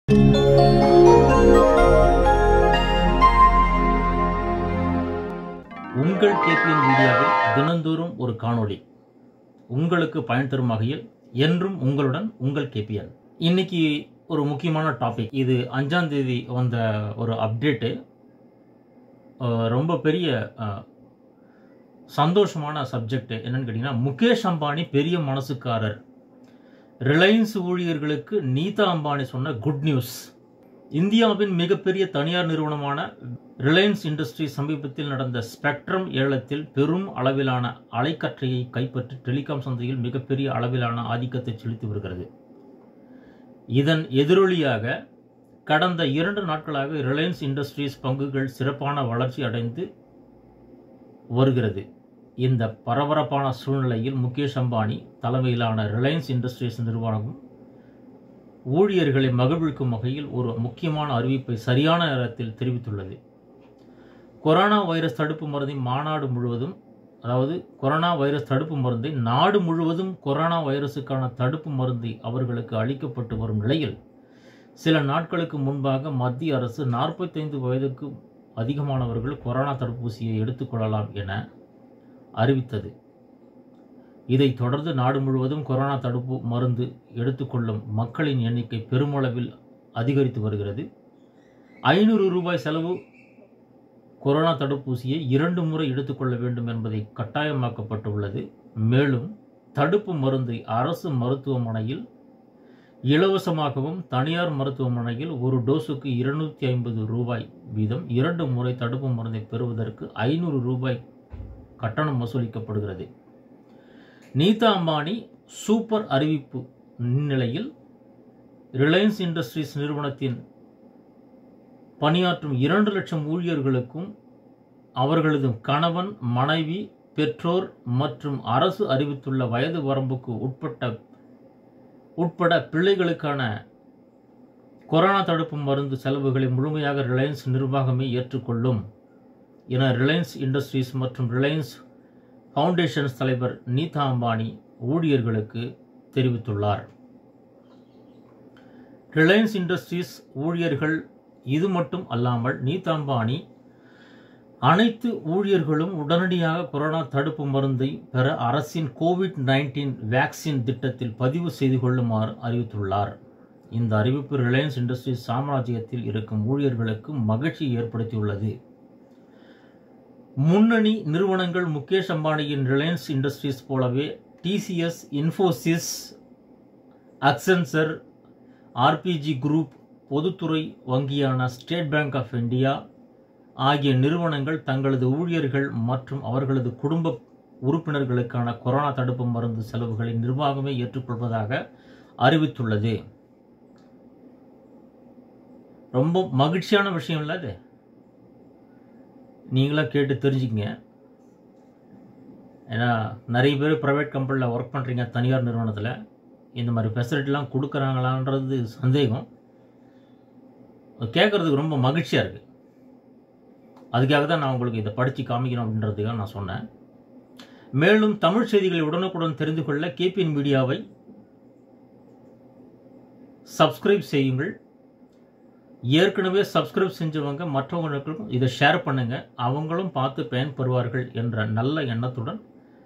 உங்கள் கேபிஎன் மீடியாவில் தினந்தோறும் ஒரு காணொளி உங்களுக்கு பயன் தரும் வகையில் என்றும் உங்களுடன் உங்கள் கேபிஎன் இன்னைக்கு ஒரு முக்கியமான டாபிக் இது அஞ்சாம் தேதி வந்த ஒரு அப்டேட்டு அஹ், ரொம்ப பெரிய அஹ், சந்தோஷமான சப்ஜெக்ட் என்னன்னு கேட்டிங்கன்னா முகேஷ் அம்பானி பெரிய மனசுக்காரர் ரிலையன்ஸ் ஊழியர்களுக்கு நீதா அம்பானி சொன்ன குட் நியூஸ் இந்தியாவின் மிகப்பெரிய தனியார் நிறுவனமான ரிலையன்ஸ் இண்டஸ்ட்ரி சமீபத்தில் நடந்த ஸ்பெக்ட்ரம் ஏலத்தில் பெரும் அளவிலான அலைக்கற்றையை கைப்பற்றி டெலிகாம் சந்தையில் மிகப்பெரிய அளவிலான ஆதிக்கத்தை செலுத்தி வருகிறது இதன் எதிரொலியாக கடந்த இரண்டு நாட்களாக ரிலையன்ஸ் இண்டஸ்ட்ரீஸ் பங்குகள் சிறப்பான வளர்ச்சி அடைந்து வருகிறது இந்த பரபரப்பான சூழ்நிலையில் முகேஷ் அம்பானி தலைமையிலான ரிலையன்ஸ் இண்டஸ்ட்ரீஸ் நிறுவனமும் ஊழியர்களை மகிழ்விக்கும் வகையில் ஒரு முக்கியமான அறிவிப்பை சரியான நேரத்தில் தெரிவித்துள்ளது கொரோனா வைரஸ் தடுப்பு மருந்தின் மாநாடு முழுவதும் அதாவது கொரோனா வைரஸ் தடுப்பு மருந்தை நாடு முழுவதும் கொரோனா வைரஸுக்கான தடுப்பு மருந்தை அவர்களுக்கு அளிக்கப்பட்டு வரும் நிலையில் சில நாட்களுக்கு முன்பாக மத்திய அரசு நாற்பத்தைந்து வயதுக்கு அதிகமானவர்கள் கொரோனா தடுப்பூசியை எடுத்துக்கொள்ளலாம் என அறிவித்தது இதைத் தொடர்ந்து நாடு முழுவதும் கொரோனா தடுப்பு மருந்து எடுத்துக்கொள்ளும் மக்களின் எண்ணிக்கை பெருமளவில் அதிகரித்து வருகிறது ஐநூறு ரூபாய் செலவு கொரோனா தடுப்பூசியை இரண்டு முறை எடுத்துக்கொள்ள வேண்டும் என்பதை கட்டாயமாக்கப்பட்டுள்ளது மேலும் தடுப்பு மருந்தை அரசு மருத்துவமனையில் இலவசமாகவும் தனியார் மருத்துவமனையில் ஒரு டோஸுக்கு இருநூத்தி ஐம்பது ரூபாய் வீதம் இரண்டு முறை தடுப்பு மருந்தை பெறுவதற்கு ஐநூறு ரூபாய் கட்டணம் வசூலிக்கப்படுகிறது நீதா அம்பானி சூப்பர் அறிவிப்பு நிலையில் ரிலையன்ஸ் இண்டஸ்ட்ரீஸ் நிறுவனத்தின் பணியாற்றும் இரண்டு லட்சம் ஊழியர்களுக்கும் அவர்களது கணவன் மனைவி பெற்றோர் மற்றும் அரசு அறிவித்துள்ள வயது வரம்புக்கு உட்பட்ட உட்பட பிள்ளைகளுக்கான கொரோனா தடுப்பு மருந்து செலவுகளை முழுமையாக ரிலையன்ஸ் நிர்வாகமே ஏற்றுக்கொள்ளும் என ரிலையன்ஸ் இண்டஸ்ட்ரீஸ் மற்றும் ரிலையன்ஸ் ஃபவுண்டேஷன்ஸ் தலைவர் நீதா அம்பானி ஊழியர்களுக்கு தெரிவித்துள்ளார் ரிலையன்ஸ் இண்டஸ்ட்ரீஸ் ஊழியர்கள் இது மட்டும் அல்லாமல் நீதா அம்பானி அனைத்து ஊழியர்களும் உடனடியாக கொரோனா தடுப்பு மருந்தை பெற அரசின் கோவிட் நைன்டீன் வேக்சின் திட்டத்தில் பதிவு செய்து கொள்ளுமாறு அறிவித்துள்ளார் இந்த அறிவிப்பு ரிலையன்ஸ் இண்டஸ்ட்ரீஸ் சாம்ராஜ்யத்தில் இருக்கும் ஊழியர்களுக்கு மகிழ்ச்சி ஏற்படுத்தியுள்ளது முன்னணி நிறுவனங்கள் முகேஷ் அம்பானியின் ரிலையன்ஸ் இண்டஸ்ட்ரீஸ் போலவே TCS Infosys Accenture RPG group பொதுத்துறை வங்கியான ஸ்டேட் பேங்க் ஆஃப் இந்தியா ஆகிய நிறுவனங்கள் தங்களது ஊழியர்கள் மற்றும் அவர்களது குடும்ப உறுப்பினர்களுக்கான கொரோனா தடுப்பு மருந்து செலவுகளை நிர்வாகமே ஏற்றுக்கொள்வதாக அறிவித்துள்ளது ரொம்ப மகிழ்ச்சியான விஷயம் இல்லை அது நீங்களும் கேட்டு தெரிஞ்சுக்கங்க ஏன்னா நிறைய பேர் ப்ரைவேட் கம்பெனியில் ஒர்க் பண்ணுறீங்க தனியார் நிறுவனத்தில் இந்த மாதிரி ஃபெசிலிட்டிலாம் கொடுக்குறாங்களான்றது சந்தேகம் கேட்குறதுக்கு ரொம்ப மகிழ்ச்சியாக இருக்குது அதுக்காக தான் நான் உங்களுக்கு இதை படித்து காமிக்கணும் அப்படின்றதுக்காக நான் சொன்னேன் மேலும் தமிழ் செய்திகளை உடனுக்குடன் தெரிந்து கொள்ள கேபிஎன் மீடியாவை சப்ஸ்கிரைப் செய்யுங்கள் ஏற்கனவே சப்ஸ்கிரைப் செஞ்சவங்க மற்றவங்களுக்கும் இதை ஷேர் பண்ணுங்க அவங்களும் பார்த்து பயன்பெறுவார்கள் என்ற நல்ல எண்ணத்துடன்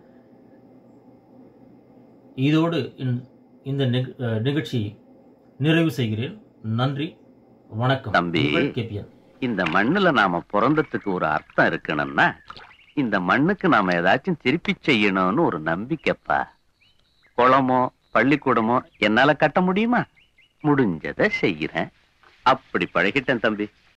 இதோடு இந்த- இந்த நிக- அஹ், நிகழ்ச்சியை நிறைவு செய்கிறேன் நன்றி வணக்கம் தம்பி. உங்கள் கேபிஎன் இந்த மண்ணுல நாம பிறந்ததுக்கு ஒரு அர்த்தம் இருக்கணும்னா இந்த மண்ணுக்கு நாம ஏதாச்சும் திருப்பி செய்யணும்னு ஒரு நம்பிக்கைப்பா குளமோ பள்ளிக்கூடமோ என்னால கட்ட முடியுமா முடிஞ்சதை செய்யறேன் அப்படி பழகிட்டேன் தம்பி